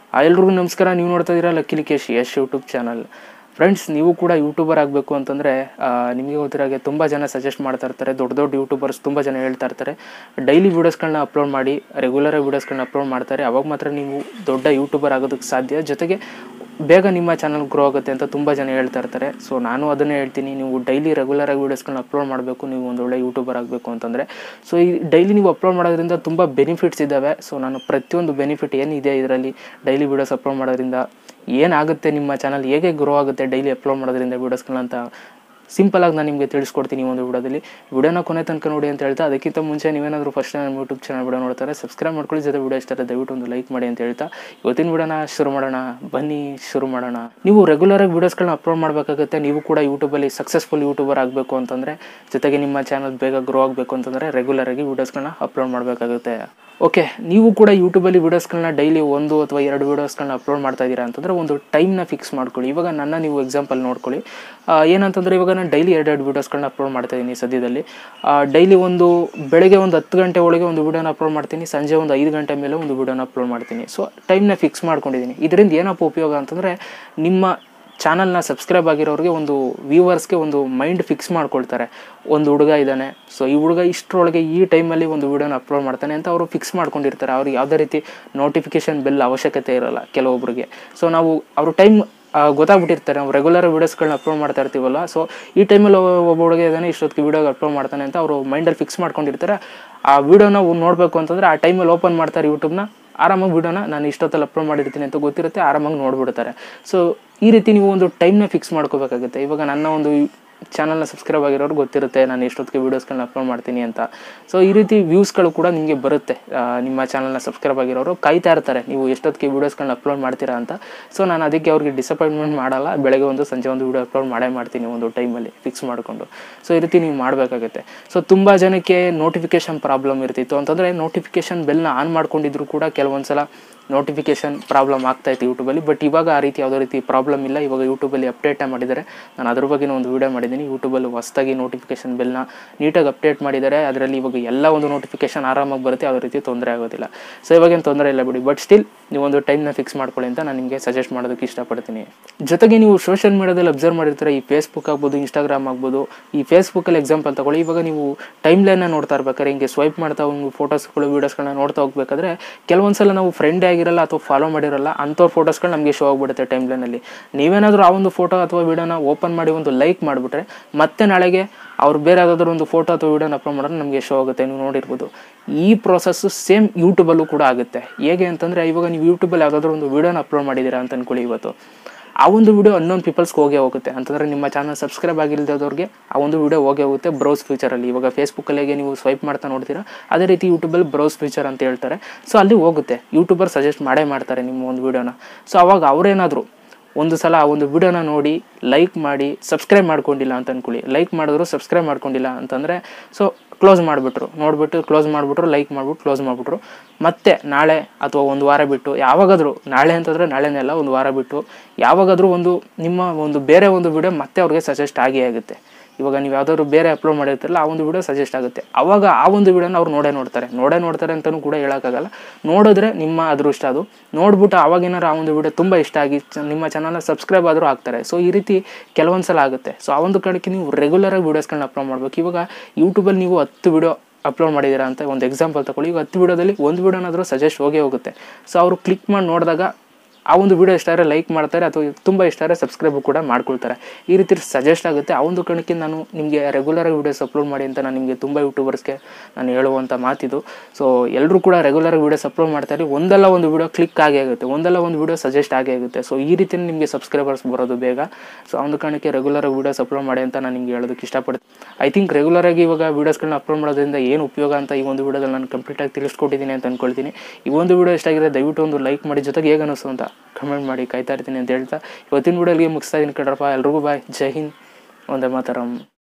ಆ, ಎಲ್ರಿಗೂ ನಮಸ್ಕಾರ ನೀವು ನೋಡ್ತಾ ಇದ್ದೀರಾ Lucky Likesh Yash YouTube channel friends ನೀವು ಕೂಡ ಯೂಟ್ಯೂಬರ್ ಆಗಬೇಕು ಅಂತಂದರೆ ನಿಮಗೆ ಗೊತ್ತಿರಾಗೆ ತುಂಬ ಜನ ಸಜೆಸ್ಟ್ ಮಾಡ್ತಾ ಇರ್ತಾರೆ ದೊಡ್ಡ ದೊಡ್ಡ ಯೂಟ್ಯೂಬರ್ಸ್ ತುಂಬ ಜನ ಹೇಳ್ತಾ ಇರ್ತಾರೆ ಡೈಲಿ ವೀಡಿಯೋಸ್ಗಳನ್ನ ಅಪ್ಲೋಡ್ ಮಾಡಿ ರೆಗ್ಯುಲರಾಗಿ ವೀಡಿಯೋಸ್ಗಳನ್ನ ಅಪ್ಲೋಡ್ ಮಾಡ್ತಾರೆ ಅವಾಗ ಮಾತ್ರ ನೀವು ದೊಡ್ಡ ಯೂಟ್ಯೂಬರ್ ಆಗೋದಕ್ಕೆ ಸಾಧ್ಯ ಜೊತೆಗೆ ಬೇಗ ನಿಮ್ಮ ಚಾನಲ್ ಗ್ರೋ ಆಗುತ್ತೆ ಅಂತ ತುಂಬ ಜನ ಹೇಳ್ತಾ ಇರ್ತಾರೆ ಸೊ ನಾನು ಅದನ್ನೇ ಹೇಳ್ತೀನಿ ನೀವು ಡೈಲಿ ರೆಗ್ಯುಲರಾಗಿ ವೀಡಿಯೋಸ್ಗಳನ್ನ ಅಪ್ಲೋಡ್ ಮಾಡಬೇಕು ನೀವು ಒಂದು ಒಳ್ಳೆ ಯೂಟ್ಯೂಬರ್ ಆಗಬೇಕು ಅಂತಂದರೆ ಸೊ ಈ ಡೈಲಿ ನೀವು ಅಪ್ಲೋಡ್ ಮಾಡೋದ್ರಿಂದ ತುಂಬ ಬೆನಿಫಿಟ್ಸ್ ಇದ್ದಾವೆ ಸೊ ನಾನು ಪ್ರತಿಯೊಂದು ಬೆನಿಫಿಟ್ ಏನಿದೆ ಇದರಲ್ಲಿ ಡೈಲಿ ವೀಡಿಯೋಸ್ ಅಪ್ಲೋಡ್ ಮಾಡೋದ್ರಿಂದ ಏನಾಗುತ್ತೆ ನಿಮ್ಮ ಚಾನಲ್ ಹೇಗೆ ಗ್ರೋ ಆಗುತ್ತೆ ಡೈಲಿ ಅಪ್ಲೋಡ್ ಮಾಡೋದ್ರಿಂದ ವೀಡಿಯೋಸ್ಗಳನ್ನ ಅಂತ ಸಿಂಪಲಾಗಿ ನಾನು ನಿಮಗೆ ತಿಳಿಸ್ಕೊಡ್ತೀನಿ ಈ ಒಂದು ವಿಡಿಯೋದಲ್ಲಿ ವಿಡಿಯೋನ ಕೊನೆ ತನಕ ನೋಡಿ ಅಂತ ಹೇಳ್ತಾ ಅದಕ್ಕಿಂತ ಮುಂಚೆ ನೀವೇನಾದರೂ ಫಸ್ಟ್ ನಮ್ಮ ಯೂಟ್ಯೂಬ್ ಚಾನಲ್ ವಿಡಿಯೋ ನೋಡ್ತಾರೆ ಸಬ್ಸ್ಕ್ರೈಬ್ ಮಾಡ್ಕೊಳ್ಳಿ ಜೊತೆ ವಿಡಿಯೋ ಇಷ್ಟ ಆದರೆ ದಯವಿಟ್ಟು ಒಂದು ಲೈಕ್ ಮಾಡಿ ಅಂತ ಹೇಳ್ತಾ ಇವತ್ತಿನ ವಿಡಿಯೋನ ಶುರು ಮಾಡೋಣ ಬನ್ನಿ ಶುರು ಮಾಡೋಣ ನೀವು ರೆಗ್ಯುಲರಾಗಿ ವೀಡಿಯೋಸ್ಗಳನ್ನ ಅಪ್ಲೋಡ್ ಮಾಡಬೇಕಾಗುತ್ತೆ ನೀವು ಕೂಡ ಯೂಟ್ಯೂಬಲ್ಲಿ ಸಕ್ಸಸ್ಫುಲ್ ಯೂಟ್ಯೂಬರ್ ಆಗಬೇಕು ಅಂತಂದರೆ ಜೊತೆಗೆ ನಿಮ್ಮ ಚಾನಲ್ ಬೇಗ ಗ್ರೋ ಆಗಬೇಕು ಅಂತಂದರೆ ರೆಗ್ಯುಲರಾಗಿ ವೀಡಿಯೋಸ್ಗಳನ್ನ ಅಪ್ಲೋಡ್ ಮಾಡಬೇಕಾಗುತ್ತೆ ಓಕೆ ನೀವು ಕೂಡ ಯೂಟ್ಯೂಬಲ್ಲಿ ವೀಡಿಯೋಸ್ಗಳನ್ನ ಡೈಲಿ ಒಂದು ಅಥವಾ ಎರಡು ವೀಡಿಯೋಸ್ಗಳನ್ನ ಅಪ್ಲೋಡ್ ಮಾಡ್ತಾ ಇದ್ದೀರಾ ಅಂತಂದರೆ ಒಂದು ಟೈಮ್ನ ಫಿಕ್ಸ್ ಮಾಡ್ಕೊಳ್ಳಿ ಇವಾಗ ನನ್ನ ನೀವು ಎಕ್ಸಾಂಪಲ್ ನೋಡ್ಕೊಳ್ಳಿ ಆ, ಏನಂತಂದರೆ ಇವಾಗ ನಾನು ಡೈಲಿ ಎರಡೆರಡು ವೀಡಿಯೋಸ್ಗಳನ್ನ ಅಪ್ಲೋಡ್ ಮಾಡ್ತಾ ಇದ್ದೀನಿ ಸದ್ಯದಲ್ಲಿ ಡೈಲಿ ಒಂದು ಬೆಳಗ್ಗೆ ಒಂದು ಹತ್ತು ಗಂಟೆ ಒಳಗೆ ಒಂದು ವೀಡಿಯೋನ ಅಪ್ಲೋಡ್ ಮಾಡ್ತೀನಿ ಸಂಜೆ ಒಂದು ಐದು ಗಂಟೆ ಮೇಲೆ ಒಂದು ವೀಡಿಯೋನ ಅಪ್ಲೋಡ್ ಮಾಡ್ತೀನಿ ಸೊ ಟೈಮ್ನ ಫಿಕ್ಸ್ ಮಾಡ್ಕೊಂಡಿದ್ದೀನಿ ಇದರಿಂದ ಏನಪ್ಪ ಉಪಯೋಗ ಅಂತಂದರೆ ನಿಮ್ಮ ಚಾನಲ್ನ ಸಬ್ಸ್ಕ್ರೈಬ್ ಆಗಿರೋರಿಗೆ ಒಂದು ವ್ಯೂವರ್ಸ್ಗೆ ಒಂದು ಮೈಂಡ್ ಫಿಕ್ಸ್ ಮಾಡ್ಕೊಳ್ತಾರೆ ಒಂದು ಹುಡುಗ ಇದ್ದಾನೆ ಸೊ ಈ ಹುಡುಗ ಇಷ್ಟರೊಳಗೆ ಈ ಟೈಮಲ್ಲಿ ಒಂದು ವೀಡಿಯೋನ ಅಪ್ಲೋಡ್ ಮಾಡ್ತಾನೆ ಅಂತ ಅವರು ಫಿಕ್ಸ್ ಮಾಡ್ಕೊಂಡಿರ್ತಾರೆ ಅವ್ರಿಗೆ ಯಾವುದೇ ರೀತಿ ನೋಟಿಫಿಕೇಶನ್ ಬೆಲ್ ಅವಶ್ಯಕತೆ ಇರಲ್ಲ ಕೆಲವೊಬ್ಬರಿಗೆ ಸೊ ನಾವು ಅವರು ಟೈಮ್ ಗೊತ್ತಾಗ್ಬಿಟ್ಟಿರ್ತಾರೆ ನಾವು ರೆಗ್ಯುಲರ್ ವೀಡಿಯೋಸ್ಗಳನ್ನ ಅಪ್ಲೋಡ್ ಮಾಡ್ತಾ ಇರ್ತೀವಲ್ಲ ಸೊ ಈ ಟೈಮಲ್ಲಿ ಒಬ್ಬ ಹುಡುಗ ಇದ್ದಾನೆ ಇಷ್ಟೊತ್ತಿಗೆ ವೀಡಿಯೋ ಅಪ್ಲೋಡ್ ಮಾಡ್ತಾನೆ ಅಂತ ಅವರು ಮೈಂಡಲ್ಲಿ ಫಿಕ್ಸ್ ಮಾಡ್ಕೊಂಡಿರ್ತಾರೆ ಆ ವೀಡಿಯೋನ ನೋಡಬೇಕು ಅಂತಂದರೆ ಆ ಟೈಮಲ್ಲಿ ಓಪನ್ ಮಾಡ್ತಾರೆ ಯೂಟ್ಯೂಬ್ನ ಆರಾಮಾಗಿ ವಿಡಿಯೋನ ನಾನು ಇಷ್ಟೊತ್ತಲ್ಲಿ ಅಪ್ಲೋಡ್ ಮಾಡಿರ್ತೀನಿ ಅಂತ ಗೊತ್ತಿರುತ್ತೆ ಆರಾಮಾಗಿ ನೋಡ್ಬಿಡ್ತಾರೆ ಸೊ ಈ ರೀತಿ ನೀವು ಒಂದು ಟೈಮ್ನ ಫಿಕ್ಸ್ ಮಾಡ್ಕೋಬೇಕಾಗುತ್ತೆ ಇವಾಗ ನನ್ನ ಒಂದು ಚಾನಲ್ನ ಸಬ್ಸ್ಕ್ರೈಬ್ ಆಗಿರೋರು ಗೊತ್ತಿರುತ್ತೆ ನಾನು ಎಷ್ಟೊತ್ತಿಗೆ ವೀಡಿಯೋಸ್ಗಳನ್ನ ಅಪ್ಲೋಡ್ ಮಾಡ್ತೀನಿ ಅಂತ ಸೊ ಈ ರೀತಿ ವ್ಯೂಸ್ಗಳು ಕೂಡ ನಿಮಗೆ ಬರುತ್ತೆ ಆ, ನಿಮ್ಮ ಚಾನಲ್ನ ಸಬ್ಸ್ಕ್ರೈಬ್ ಆಗಿರೋರು ಕಾಯ್ತಾ ಇರ್ತಾರೆ ನೀವು ಎಷ್ಟೊತ್ತಿಗೆ ವೀಡಿಯೋಸ್ಗಳನ್ನ ಅಪ್ಲೋಡ್ ಮಾಡ್ತೀರಾ ಅಂತ ಸೊ ನಾನು ಅದಕ್ಕೆ ಅವ್ರಿಗೆ ಡಿಸಪಾಯಿಂಟ್ಮೆಂಟ್ ಮಾಡಲ್ಲ ಬೆಳಗ್ಗೆ ಒಂದು ಸಂಜೆ ಒಂದು ವೀಡಿಯೋ ಅಪ್ಲೋಡ್ ಮಾಡೇ ಮಾಡ್ತೀನಿ ಒಂದು ಟೈಮಲ್ಲಿ ಫಿಕ್ಸ್ ಮಾಡಿಕೊಂಡು ಸೊ ಈ ರೀತಿ ನೀವು ಮಾಡಬೇಕಾಗುತ್ತೆ ಸೊ ತುಂಬ ಜನಕ್ಕೆ ನೋಟಿಫಿಕೇಶನ್ ಪ್ರಾಬ್ಲಮ್ ಇರ್ತಿತ್ತು ಅಂತಂದರೆ ನೋಟಿಫಿಕೇಶನ್ ಬೆಲ್ನ ಆನ್ ಮಾಡ್ಕೊಂಡಿದ್ರು ಕೂಡ ಕೆಲವೊಂದು ಸಲ ನೋಟಿಫಿಕೇಶನ್ ಪ್ರಾಬ್ಲಮ್ ಆಗ್ತಾ ಇತ್ತು ಯೂಟ್ಯೂಬಲ್ಲಿ ಬಟ್ ಇವಾಗ ಆ ರೀತಿ ಯಾವುದೇ ರೀತಿ ಪ್ರಾಬ್ಲಮ್ ಇಲ್ಲ ಇವಾಗ ಯೂಟ್ಯೂಬಲ್ಲಿ ಅಪ್ಡೇಟ್ ಮಾಡಿದ್ದಾರೆ ನಾನು ಅದ್ರ ಬಗ್ಗೆ ಒಂದು ವಿಡಿಯೋ ಮಾಡಿದ್ದೀನಿ ಯೂಟ್ಯೂಬಲ್ಲಿ ಹೊಸದಾಗಿ ನೋಟಿಫಿಕೇಶನ್ ಬೆಲ್ನ ನೀಟಾಗಿ ಅಪ್ಡೇಟ್ ಮಾಡಿದ್ದಾರೆ ಅದರಲ್ಲಿ ಇವಾಗ ಎಲ್ಲ ಒಂದು ನೋಟಿಫಿಕೇಶನ್ ಆರಾಮಾಗಿ ಬರುತ್ತೆ ಯಾವುದೇ ರೀತಿ ತೊಂದರೆ ಆಗೋದಿಲ್ಲ ಸೊ ಇವಾಗೇನು ತೊಂದರೆ ಇಲ್ಲ ಬಿಡಿ ಬಟ್ ಸ್ಟಿಲ್ ನೀವು ಒಂದು ಟೈಮ್ನ ಫಿಕ್ಸ್ ಮಾಡ್ಕೊಳ್ಳಿ ಅಂತ ನಾನು ನಿಮಗೆ ಸಜೆಸ್ಟ್ ಮಾಡೋದಕ್ಕೆ ಇಷ್ಟಪಡ್ತೀನಿ ಜೊತೆಗೆ ನೀವು ಸೋಷಿಯಲ್ ಮೀಡಿಯಾದಲ್ಲಿ ಅಬ್ಸರ್ವ್ ಮಾಡಿರ್ತಾರೆ ಈ ಫೇಸ್ಬುಕ್ ಆಗ್ಬೋದು ಇನ್ಸ್ಟಾಗ್ರಾಮ್ ಆಗ್ಬೋದು ಈ ಫೇಸ್ಬುಕ್ಕಲ್ಲಿ ಎಕ್ಸಾಂಪಲ್ ತಗೊಳ್ಳಿ ಇವಾಗ ನೀವು ಟೈಮ್ ಲೈನ್ನ ನೋಡ್ತಾ ಇರ್ಬೇಕಾದ್ರೆ ಹಿಂಗೆ ಸ್ವೈಪ್ ಮಾಡ್ತಾ ಒಂದು ಫೋಟೋಸ್ಗಳು ವೀಡಿಯೋಸ್ಗಳನ್ನ ನೋಡ್ತಾ ಹೋಗ್ಬೇಕಾದ್ರೆ ಕೆಲವೊಂದು ಸಲ ನಾವು ಫ್ರೆಂಡೇ ಆಗಿರಲ್ಲ ಅಥವಾ ಫಾಲೋ ಮಾಡಿರಲ್ಲ ಅಂಥವ್ರ ಫೋಟೋಸ್ಗಳು ನಮಗೆ ಶೋ ಆಗಿಬಿಡುತ್ತೆ ಟೈಮ್ ಲೈನಲ್ಲಿ ನೀವೇನಾದರೂ ಆ ಒಂದು ಫೋಟೋ ಅಥವಾ ವೀಡಿಯೋನ ಓಪನ್ ಮಾಡಿ ಒಂದು ಲೈಕ್ ಮಾಡಿಬಿಟ್ರೆ ಮತ್ತೆ ನಾಳೆಗೆ ಅವ್ರು ಬೇರೆ ಯಾವುದಾದ್ರೂ ಒಂದು ಫೋಟೋ ಅಥವಾ ವೀಡಿಯೋನ ಅಪ್ಲೋಡ್ ಮಾಡಿದ್ರೆ ನಮಗೆ ಶೋ ಆಗುತ್ತೆ ನೀವು ನೋಡಿರ್ಬೋದು ಈ ಪ್ರೊಸೆಸ್ಸು ಸೇಮ್ ಯೂಟ್ಯೂಬಲ್ಲೂ ಕೂಡ ಆಗುತ್ತೆ ಹೇಗೆ ಅಂತಂದರೆ ಇವಾಗ ನೀವು ಯೂಟ್ಯೂಬಲ್ಲಿ ಯಾವುದಾದ್ರೂ ಒಂದು ವೀಡಿಯೋನ ಅಪ್ಲೋಡ್ ಮಾಡಿದ್ದೀರಾ ಅಂತ ಅನ್ಕೊಳ್ಳಿ ಇವತ್ತು ಆ ಒಂದು ವಿಡಿಯೋ ಅನ್ನೊಂದು ಪೀಪಲ್ಸ್ಗೆ ಹೋಗೇ ಹೋಗುತ್ತೆ ಅಂತಂದರೆ ನಿಮ್ಮ ಚಾನಲ್ ಸಬ್ಸ್ಕ್ರೈಬ್ ಆಗಿಲ್ಲದವ್ರಿಗೆ ಆ ಒಂದು ವಿಡಿಯೋ ಹೋಗೇ ಹೋಗುತ್ತೆ ಬ್ರೌಸ್ ಫೀಚರಲ್ಲಿ ಇವಾಗ ಫೇಸ್ಬುಕ್ಕಲ್ಲಿ ಹೇಗೆ ನೀವು ಸ್ವೈಪ್ ಮಾಡ್ತಾ ನೋಡ್ತೀರಾ ಅದೇ ರೀತಿ ಯೂಟ್ಯೂಬಲ್ಲಿ ಬ್ರೌಸ್ ಫೀಚರ್ ಅಂತ ಹೇಳ್ತಾರೆ ಸೊ ಅಲ್ಲಿ ಹೋಗುತ್ತೆ ಯೂಟ್ಯೂಬರ್ ಸಜೆಸ್ಟ್ ಮಾಡೇ ಮಾಡ್ತಾರೆ ನಿಮ್ಮ ಒಂದು ವಿಡಿಯೋನ ಸೊ ಅವಾಗ ಅವರೇನಾದರೂ ಒಂದು ಸಲ ಆ ಒಂದು ವಿಡಿಯೋನ ನೋಡಿ ಲೈಕ್ ಮಾಡಿ ಸಬ್ಸ್ಕ್ರೈಬ್ ಮಾಡ್ಕೊಂಡಿಲ್ಲ ಅಂತ ಅನ್ಕೊಳ್ಳಿ ಲೈಕ್ ಮಾಡಿದ್ರು ಸಬ್ಸ್ಕ್ರೈಬ್ ಮಾಡ್ಕೊಂಡಿಲ್ಲ ಅಂತಂದರೆ ಸೊ ಕ್ಲೋಸ್ ಮಾಡಿಬಿಟ್ರು ನೋಡಿಬಿಟ್ಟು ಕ್ಲೋಸ್ ಮಾಡಿಬಿಟ್ರು ಲೈಕ್ ಮಾಡಿಬಿಟ್ಟು ಕ್ಲೋಸ್ ಮಾಡಿಬಿಟ್ರು ಮತ್ತೆ ನಾಳೆ ಅಥವಾ ಒಂದು ವಾರ ಬಿಟ್ಟು ಯಾವಾಗಾದರೂ ನಾಳೆ ಅಂತಂದರೆ ನಾಳೆನೇ ಅಲ್ಲ ಒಂದು ವಾರ ಬಿಟ್ಟು ಯಾವಾಗಾದರೂ ಒಂದು ನಿಮ್ಮ ಒಂದು ಬೇರೆ ಒಂದು ವಿಡಿಯೋ ಮತ್ತೆ ಅವ್ರಿಗೆ ಸಜೆಸ್ಟ್ ಆಗೇ ಆಗುತ್ತೆ ಇವಾಗ ನೀವು ಯಾವ್ದಾದ್ರು ಬೇರೆ ಅಪ್ಲೋಡ್ ಮಾಡಿರ್ತೀರಲ್ಲ ಆ ಒಂದು ವಿಡಿಯೋ ಸಜೆಸ್ಟ್ ಆಗುತ್ತೆ ಅವಾಗ ಆ ಒಂದು ವಿಡಿಯೋನ ಅವ್ರು ನೋಡೇ ನೋಡ್ತಾರೆ ನೋಡೇ ನೋಡ್ತಾರೆ ಅಂತಲೂ ಕೂಡ ಹೇಳೋಕ್ಕಾಗಲ್ಲ ನೋಡಿದ್ರೆ ನಿಮ್ಮ ಅದೃಷ್ಟ ಅದು ನೋಡ್ಬಿಟ್ಟು ಅವಾಗೇನಾರು ಆ ಒಂದು ವಿಡಿಯೋ ತುಂಬ ಇಷ್ಟ ಆಗಿ ಚ- ನಿಮ್ಮ ಚಾನಲ್ನ ಸಬ್ಸ್ಕ್ರೈಬ್ ಆದರೂ ಆಗ್ತಾರೆ ಸೊ ಈ ರೀತಿ ಕೆಲವೊಂದು ಸಲ ಆಗುತ್ತೆ ಸೊ ಆ ಒಂದು ಕಡೆಗೆ ನೀವು ರೆಗ್ಯುಲರಾಗಿ ವೀಡಿಯೋಸ್ಗಳನ್ನ ಅಪ್ಲೋಡ್ ಮಾಡಬೇಕು ಇವಾಗ ಯೂಟ್ಯೂಬಲ್ಲಿ ನೀವು ಹತ್ತು ವಿಡಿಯೋ ಅಪ್ಲೋಡ್ ಮಾಡಿದ್ದೀರಾ ಅಂತ ಒಂದು ಎಕ್ಸಾಂಪಲ್ ತಗೊಳ್ಳಿ ಈಗ ಹತ್ತು ವಿಡಿಯೋದಲ್ಲಿ ಒಂದು ವಿಡಿಯೋನಾದರೂ ಸಜೆಸ್ಟ್ ಹೋಗೇ ಹೋಗುತ್ತೆ ಸೊ ಅವರು ಕ್ಲಿಕ್ ಮಾಡಿ ನೋಡಿದಾಗ ಆ ಒಂದು ವಿಡಿಯೋ ಇಷ್ಟ ಆದರೆ ಲೈಕ್ ಮಾಡ್ತಾರೆ ಅಥವಾ ತುಂಬ ಇಷ್ಟ ಆದರೆ ಸಬ್ಸ್ಕ್ರೈಬ್ ಕೂಡ ಮಾಡ್ಕೊಳ್ತಾರೆ ಈ ರೀತಿ ಸಜೆಸ್ಟ್ ಆಗುತ್ತೆ ಆ ಒಂದು ಕಾರಣಕ್ಕೆ ನಾನು ನಿಮಗೆ ರೆಗ್ಯುಲರಾಗಿ ವೀಡಿಯೋಸ್ ಅಪ್ಲೋಡ್ ಮಾಡಿ ಅಂತ ನಾನು ನಿಮಗೆ ತುಂಬ ಯೂಟ್ಯೂಬರ್ಸ್ಗೆ ನಾನು ಹೇಳುವಂಥ ಮಾತಿದು ಸೊ ಎಲ್ಲರೂ ಕೂಡ ರೆಗ್ಯುಲರಾಗಿ ವೀಡಿಯೋಸ್ ಅಪ್ಲೋಡ್ ಮಾಡ್ತಾರೆ ಒಂದಲ್ಲ ಒಂದು ವಿಡಿಯೋ ಕ್ಲಿಕ್ ಆಗೇ ಆಗುತ್ತೆ ಒಂದಲ್ಲ ಒಂದು ವಿಡಿಯೋ ಸಜೆಸ್ಟ್ ಆಗೇ ಆಗುತ್ತೆ ಸೊ ಈ ರೀತಿ ನಿಮಗೆ ಸಬ್ಸ್ಕ್ರೈಬರ್ಸ್ ಬರೋದು ಬೇಗ ಸೊ ಆ ಒಂದು ಕಾರಣಕ್ಕೆ ರೆಗ್ಯುಲರಾಗಿ ವೀಡಿಯೋಸ್ ಅಪ್ಲೋಡ್ ಮಾಡಿ ಅಂತ ನಾನು ನಿಮಗೆ ಹೇಳೋದಕ್ಕೆ ಇಷ್ಟಪಡ್ತೀನಿ ಐ ಥಿಂಕ್ ರೆಗ್ಯುಲರಾಗಿ ಇವಾಗ ವೀಡಿಯೋಸ್ಗಳನ್ನ ಅಪ್ಲೋಡ್ ಮಾಡೋದ್ರಿಂದ ಏನು ಉಪಯೋಗ ಅಂತ ಈ ಒಂದು ವಿಡಿಯೋದಲ್ಲಿ ನಾನು ಕಂಪ್ಲೀಟಾಗಿ ತಿಳಿಸ್ಕೊಟ್ಟಿದ್ದೀನಿ ಅಂತ ಅಂದ್ಕೊಳ್ತೀನಿ ಈ ಒಂದು ವಿಡಿಯೋ ಇಷ್ಟ ಆಗಿದೆ ದಯವಿಟ್ಟು ಒಂದು ಲೈಕ್ ಮಾಡಿ ಜೊತೆಗೆ ಹೇಗೆ ಅನಿಸ್ತು ಅಂತ ಕಮೆಂಟ್ ಮಾಡಿ ಕಾಯ್ತಾ ಇರ್ತೀನಿ ಅಂತ ಹೇಳ್ತಾ ಇವತ್ತಿನ ವಿಡಿಯೋಗೆ ಮುಗಿಸ್ತಾ ಇದ್ದೀನಿ ಕಡ್ರಪ್ಪ ಎಲ್ರಿಗೂ ಬಾಯ್ ಜೈ ಹಿಂದ್ ಒಂದೇ ಮಾತರಂ